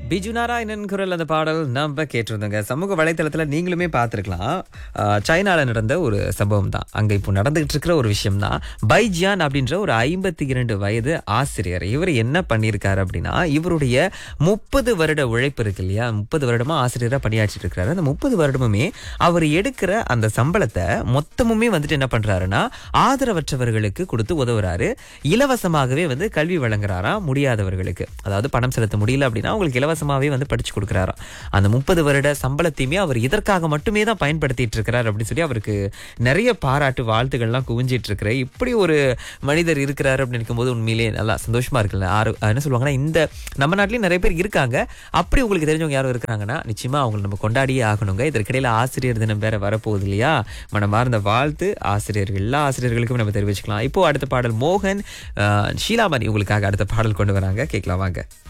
பிஜு நாராயணன் குரல் அந்த பாடல் நம்ம கேட்டிருந்தோங்க சமூக வலைத்தளத்துல நீங்களுமே பார்த்துருக்கலாம் சைனால நடந்த ஒரு சம்பவம் தான் அங்க இப்போ நடந்துகிட்டு இருக்கிற ஒரு விஷயம் தான் பைஜியான் அப்படின்ற ஒரு ஐம்பத்தி இரண்டு வயது ஆசிரியர் இவர் என்ன பண்ணியிருக்காரு அப்படின்னா இவருடைய முப்பது வருட உழைப்பு இருக்கு இல்லையா முப்பது வருடமா ஆசிரியரா பணியாற்றிட்டு இருக்கிறாரு அந்த முப்பது வருடமுமே அவர் எடுக்கிற அந்த சம்பளத்தை மொத்தமுமே வந்துட்டு என்ன பண்றாருன்னா ஆதரவற்றவர்களுக்கு கொடுத்து உதவுறாரு இலவசமாகவே வந்து கல்வி வழங்குறாராம் முடியாதவர்களுக்கு அதாவது பணம் செலுத்த முடியல அப்படின்னா அவங்களுக்கு இலவசமாவே வந்து படிச்சு கொடுக்குறாராம் அந்த முப்பது வருட சம்பளத்தையுமே அவர் இதற்காக மட்டுமே தான் பயன்படுத்திட்டு இருக்கிறார் அப்படின்னு சொல்லி அவருக்கு நிறைய பாராட்டு வாழ்த்துக்கள்லாம் குவிஞ்சிட்டு இருக்கிற இப்படி ஒரு மனிதர் இருக்கிறாரு அப்படின்னு இருக்கும்போது உண்மையிலேயே நல்லா சந்தோஷமா இருக்குல்ல ஆறு என்ன சொல்லுவாங்கன்னா இந்த நம்ம நாட்டிலயும் நிறைய பேர் இருக்காங்க அப்படி உங்களுக்கு தெரிஞ்சவங்க யாரும் இருக்கிறாங்கன்னா நிச்சயமா அவங்களை நம்ம கொண்டாடியே ஆகணுங்க இதற்கிடையில ஆசிரியர் தினம் வேற வரப்போகுது இல்லையா மனமார்ந்த வாழ்த்து ஆசிரியர்கள் எல்லா ஆசிரியர்களுக்கும் நம்ம தெரிவிச்சுக்கலாம் இப்போ அடுத்த பாடல் மோகன் அஹ், ஷீலாமணி உங்களுக்காக அடுத்த பாடல் கொண்டு வராங்க கேட்கலாம் வாங்க